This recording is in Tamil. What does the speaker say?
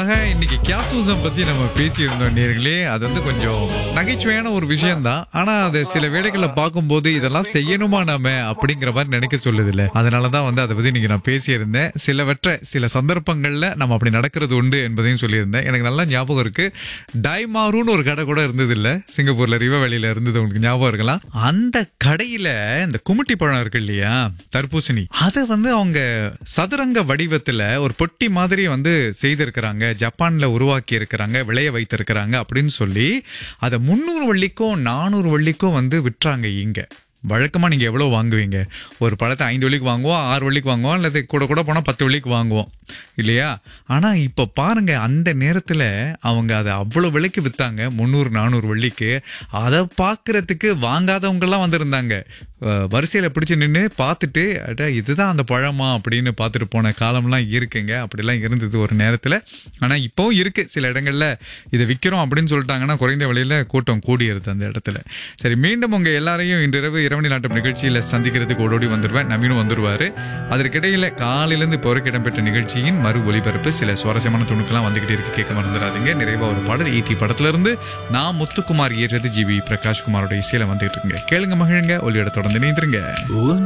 ஆக இன்னைக்கு கியாசூசம் பத்தி நம்ம பேசியிருந்தோம் நேர்களே அது வந்து கொஞ்சம் நகைச்சுவையான ஒரு விஷயம் தான் ஆனா அது சில வேலைகளை பார்க்கும்போது இதெல்லாம் செய்யணுமா நாம அப்படிங்கிற மாதிரி நினைக்க சொல்லுது இல்ல அதனாலதான் வந்து அதை பத்தி இன்னைக்கு நான் பேசியிருந்தேன் சிலவற்றை சில சந்தர்ப்பங்கள்ல நம்ம அப்படி நடக்கிறது உண்டு என்பதையும் சொல்லியிருந்தேன் எனக்கு நல்லா ஞாபகம் இருக்கு டைமாருன்னு ஒரு கடை கூட இருந்தது இல்ல சிங்கப்பூர்ல ரிவவெளியில இருந்தது உங்களுக்கு ஞாபகம் இருக்கலாம் அந்த கடையில இந்த குமிட்டி பழம் இருக்கு இல்லையா தர்பூசணி அதை வந்து அவங்க சதுரங்க வடிவத்துல ஒரு பொட்டி மாதிரி வந்து செய்திருக்கிறாங்க ஜப்பான்ல உருவாக்கி இருக்கிறாங்க விளைய வைத்திருக்கிறாங்க அப்படின்னு சொல்லி அதை முந்நூறு வள்ளிக்கும் நானூறு வள்ளிக்கும் வந்து விற்றாங்க இங்க வழக்கமா நீங்க எவ்வளவு வாங்குவீங்க ஒரு பழத்தை ஐந்து வள்ளிக்கு வாங்குவோம் ஆறு வள்ளிக்கு வாங்குவோம் அல்லது கூட கூட போனா பத்து வள்ளிக்கு வாங்குவோம் இல்லையா ஆனா இப்ப பாருங்க அந்த நேரத்துல அவங்க அதை அவ்வளவு விலைக்கு வித்தாங்க முந்நூறு நானூறு வள்ளிக்கு அதை பார்க்கறதுக்கு வாங்காதவங்க எல்லாம் வந்திருந்தாங்க அஹ் வரிசையில பிடிச்சு நின்று பார்த்துட்டு அட இதுதான் அந்த பழமா அப்படின்னு பார்த்துட்டு போன காலம்லாம் இருக்குங்க அப்படிலாம் இருந்தது ஒரு நேரத்துல ஆனா இப்போவும் இருக்கு சில இடங்கள்ல இதை விற்கிறோம் அப்படின்னு சொல்லிட்டாங்கன்னா குறைந்த விலையில கூட்டம் கூடியிருது அந்த இடத்துல சரி மீண்டும் உங்க எல்லாரையும் இன்றிரவு இரவணி நாட்டம் நிகழ்ச்சியில சந்திக்கிறதுக்கு ஓடோடி வந்துருவேன் நவீனும் வந்துருவாரு அதற்கிடையில காலையிலேருந்து இப்போ வரைக்கும் இடம்பெற்ற நிகழ்ச்சியின் மறு ஒலிபரப்பு சில சுவாரஸ்யமான துணுக்கெல்லாம் வந்துகிட்டே இருக்கு கேட்க மறந்துடாதீங்க நிறைவா ஒரு பாடல் ஈட்டி படத்துல இருந்து நான் முத்துக்குமார் ஏற்றது ஜிவி பிரகாஷ்குமாரோட இசையில வந்துகிட்டு இருக்குங்க கேளுங்க மகிழுங்க ஒலியோட தொடர்ந்து இணைந்திருங்க